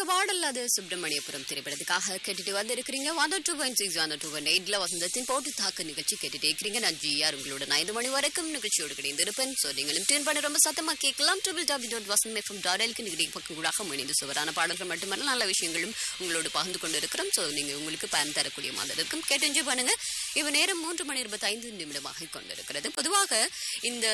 பாடல் அது சுப்பிரமணியபுரம் திரைப்படத்துக்காக கேட்டுட்டு வந்திருக்கிறீங்க one two point six one two point எயிட்ல வசந்தத்தின் போட்டு தாக்கு நிகழ்ச்சி கேட்டுட்டு இருக்கிறீங்க நான் ஜிஆர் உங்களோட நான் ஐந்து மணி வரைக்கும் நிகழ்ச்சியோடு கிடைந்திருப்பேன் ஸோ நீங்களும் டியூன் பண்ணி ரொம்ப சத்தமா கேட்கலாம் triple double dot Vasanth FM dot எல்க்கு நிகழ்ச்சி பக்கம் கூட இணைந்து சுவரான பாடல்கள் மட்டுமல்ல நல்ல விஷயங்களும் உங்களோடு பகிர்ந்து கொண்டு இருக்கிறோம் ஸோ நீங்க உங்களுக்கு பயன் தரக்கூடிய மாதிரி இருக்கும் கேட்டு என்ஜாய் பண்ணுங்க இப்போ நேரம் மூன்று மணி இருபத்தைந்து நிமிடமாக கொண்டிருக்கிறது பொதுவாக இந்த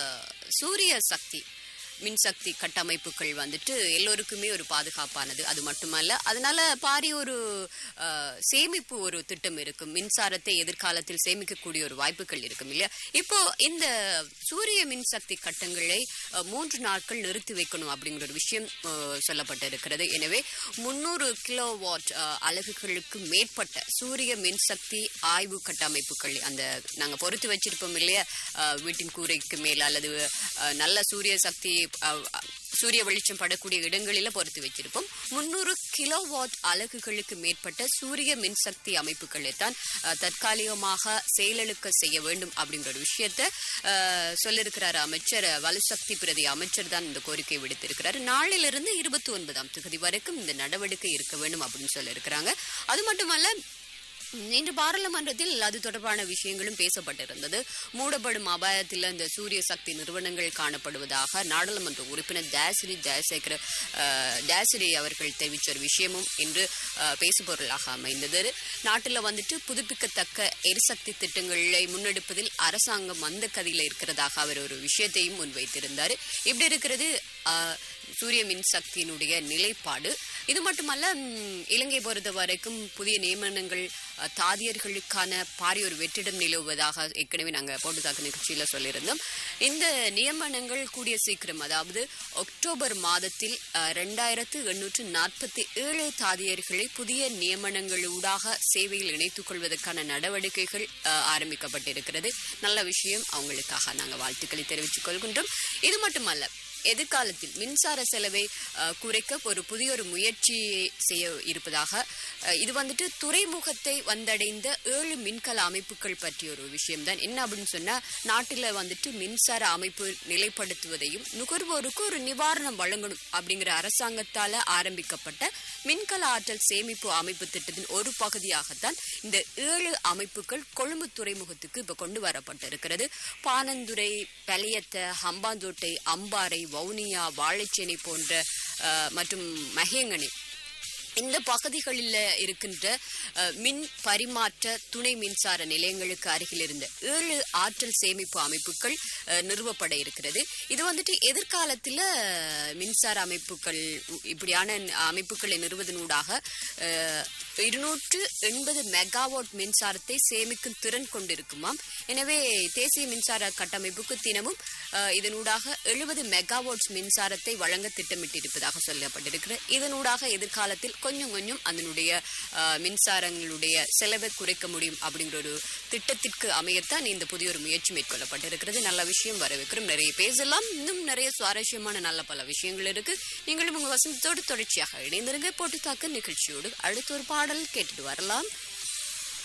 சூரிய சக்தி மின்சக்தி கட்டமைப்புகள் வந்துட்டு எல்லோருக்குமே ஒரு பாதுகாப்பானது அது மட்டுமல்ல அதனால பாரி ஒரு அஹ், சேமிப்பு ஒரு திட்டம் இருக்கும் மின்சாரத்தை எதிர்காலத்தில் சேமிக்கக்கூடிய ஒரு வாய்ப்புகள் இருக்கும் இல்லையா இப்போ இந்த சூரிய மின்சக்தி கட்டங்களை அஹ், மூன்று நாட்கள் நிறுத்தி வைக்கணும் அப்படிங்கிற ஒரு விஷயம் அஹ், சொல்லப்பட்டிருக்கிறது எனவே முன்னூறு கிலோ வாட் அலகுகளுக்கு மேற்பட்ட சூரிய மின்சக்தி ஆய்வு கட்டமைப்புகள் அந்த நாங்க பொறுத்து வச்சிருப்போம் இல்லையா அஹ், வீட்டின் கூரைக்கு மேல அல்லது அஹ், நல்ல சூரிய சக்தி அஹ், அஹ், சூரிய வெளிச்சம் படக்கூடிய இடங்களில பொறுத்து வச்சிருப்போம் முன்னூறு கிலோ வாட் அலகுகளுக்கு மேற்பட்ட சூரிய மின்சக்தி அமைப்புகளை தான் அஹ், தற்காலிகமாக செயலிழக்க செய்ய வேண்டும் அப்படிங்கிற ஒரு விஷயத்தை அஹ், சொல்லியிருக்கிறார் அமைச்சர் வலுசக்தி பிரதி அமைச்சர் தான் இந்த கோரிக்கை விடுத்திருக்கிறார் நாளிலிருந்து இருபத்தி ஒன்பதாம் தேதி வரைக்கும் இந்த நடவடிக்கை இருக்க வேண்டும் அப்படின்னு சொல்லியிருக்கிறாங்க அது மட்டுமல்ல இன்று பாராளுமன்றத்தில் அது தொடர்பான விஷயங்களும் பேசப்பட்டிருந்தது மூடப்படும் அபாயத்தில் இந்த சூரிய சக்தி நிறுவனங்கள் காணப்படுவதாக நாடாளுமன்ற உறுப்பினர் தாசிரி ஜெயசேகர அஹ், தாசிரி அவர்கள் தெரிவித்த ஒரு விஷயமும் இன்று அஹ், பேசுபொருளாக அமைந்தது நாட்டில் வந்துட்டு புதுப்பிக்கத்தக்க எரிசக்தி திட்டங்களை முன்னெடுப்பதில் அரசாங்கம் மந்த கதியில் இருக்கிறதாக அவர் ஒரு விஷயத்தையும் முன்வைத்திருந்தார் இப்படி இருக்கிறது அஹ், சூரிய மின்சக்தியினுடைய நிலைப்பாடு இது மட்டுமல்ல ம், இலங்கை பொறுத்த வரைக்கும் புதிய நியமனங்கள் அஹ், தாதியர்களுக்கான பாரிய ஒரு வெற்றிடம் நிலவுவதாக ஏற்கனவே நாங்கள் போட்டு தாக்கு நிகழ்ச்சியில் சொல்லியிருந்தோம் இந்த நியமனங்கள் கூடிய சீக்கிரம் அதாவது அக்டோபர் மாதத்தில் அஹ், ரெண்டாயிரத்து எண்ணூற்று நாற்பத்தி ஏழு தாதியர்களை புதிய நியமனங்களூடாக சேவையில் இணைத்துக் கொள்வதற்கான நடவடிக்கைகள் அஹ், ஆரம்பிக்கப்பட்டிருக்கிறது நல்ல விஷயம் அவங்களுக்காக நாங்கள் வாழ்த்துக்களை தெரிவித்துக் கொள்கின்றோம் இது மட்டுமல்ல எதிர்காலத்தில் மின்சார செலவை அஹ், குறைக்க ஒரு புதிய ஒரு முயற்சி செய்ய இருப்பதாக அஹ், இது வந்துட்டு துறைமுகத்தை வந்தடைந்த ஏழு மின்கல அமைப்புகள் பற்றிய ஒரு விஷயம்தான் என்ன அப்படின்னு சொன்னா நாட்டில் வந்துட்டு மின்சார அமைப்பு நிலைப்படுத்துவதையும் நுகர்வோருக்கு ஒரு நிவாரணம் வழங்கணும் அப்படிங்கிற அரசாங்கத்தால ஆரம்பிக்கப்பட்ட மின்கல ஆற்றல் சேமிப்பு அமைப்பு திட்டத்தின் ஒரு பகுதியாகத்தான் இந்த ஏழு அமைப்புகள் கொழும்பு துறைமுகத்துக்கு இப்ப கொண்டு வரப்பட்டிருக்கிறது பானந்துறை பலியத்த ஹம்பாந்தோட்டை அம்பாறை வவுனியா வாழைச்சேனை போன்ற அஹ், மற்றும் மகேங்கனி இந்த பகுதிகளில் இருக்கின்ற அஹ், மின் பரிமாற்ற துணை மின்சார நிலையங்களுக்கு அருகில் இருந்த ஏழு ஆற்றல் சேமிப்பு அமைப்புகள் அஹ், நிறுவப்பட இருக்கிறது இது வந்துட்டு எதிர்காலத்தில் மின்சார அமைப்புகள் உ- இப்படியான அமைப்புகளை நிறுவதனூடாக அஹ், இருநூற்று எண்பது மெகாவாட் மின்சாரத்தை சேமிக்கும் திறன் கொண்டிருக்குமாம் எனவே தேசிய மின்சார கட்டமைப்புக்கு தினமும் அஹ், இதனூடாக எழுபது மெகாவாட்ஸ் மின்சாரத்தை வழங்க திட்டமிட்டிருப்பதாக சொல்லப்பட்டிருக்கிறது இதனூடாக எதிர்காலத்தில் கொஞ்சம் கொஞ்சம் அதனுடைய அஹ், மின்சாரங்களுடைய செலவை குறைக்க முடியும் அப்படிங்கிற ஒரு திட்டத்திற்கு அமையத்தான் இந்த புதிய ஒரு முயற்சி மேற்கொள்ளப்பட்டிருக்கிறது நல்ல விஷயம் வரவேற்கிறோம் நிறைய பேசலாம் இன்னும் நிறைய சுவாரஸ்யமான நல்ல பல விஷயங்கள் இருக்கு நீங்களும் உங்க வசந்தத்தோடு தொடர்ச்சியாக இணைந்திருங்க போட்டு தாக்க நிகழ்ச்சியோடு அடுத்த ஒரு பாடல் கேட்டுட்டு வரலாம்